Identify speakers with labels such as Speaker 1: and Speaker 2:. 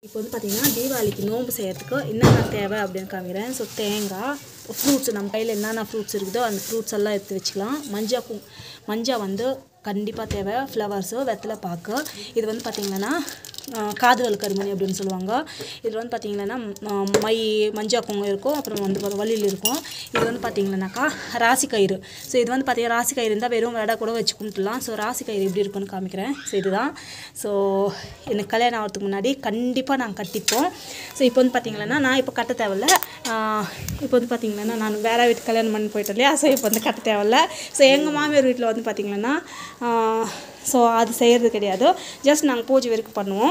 Speaker 1: இப்போ வந்து பார்த்தீங்கன்னா தீபாவளிக்கு நோன்பு செய்யறதுக்கு என்னென்ன தேவை அப்படின்னு காமிக்கிறேன் ஸோ தேங்காய் ஃப்ரூட்ஸ் நம்ம கையில் என்னென்ன ஃப்ரூட்ஸ் இருக்குதோ அந்த ஃப்ரூட்ஸ் எல்லாம் எடுத்து வச்சுக்கலாம் மஞ்சள் கு மஞ்சள் வந்து கண்டிப்பாக தேவை ஃப்ளவர்ஸு வெத்தலை பாக்கு இது வந்து பார்த்திங்கன்னா காதுவல் கருமணி அப்படின்னு சொல்லுவாங்க இது வந்து பார்த்திங்கன்னா மை மஞ்சள் குங்கம் இருக்கும் அப்புறம் வந்து பாத்தா வள்ளியில் இருக்கும் இது வந்து பார்த்திங்கன்னாக்கா ராசி கயிறு ஸோ இது வந்து பார்த்திங்கன்னா ராசி கயிறு இருந்தால் வெறும் வெடை கூட வச்சு கும்பிட்டுலாம் ஸோ ராசி கயிறு எப்படி இருக்குன்னு காமிக்கிறேன் ஸோ இதுதான் ஸோ எனக்கு கல்யாணம் ஆகிறதுக்கு முன்னாடி கண்டிப்பாக நான் கட்டிப்போம் ஸோ இப்போ வந்து பார்த்திங்கன்னா நான் இப்போ கட்ட தேவையில்ல ஆஹ் இப்போ வந்து பார்த்திங்கன்னா நான் வேற வீட்டுக்கு கல்யாணம் பண்ணி போயிட்டேன் இல்லையா ஸோ இப்போ வந்து கட்ட தேவையில்ல ஸோ எங்கள் மாமியார் வீட்டில் வந்து பார்த்திங்கன்னா ஸோ அது செய்கிறது கிடையாது ஜஸ்ட் நாங்கள் பூஜை வரைக்கும் பண்ணுவோம்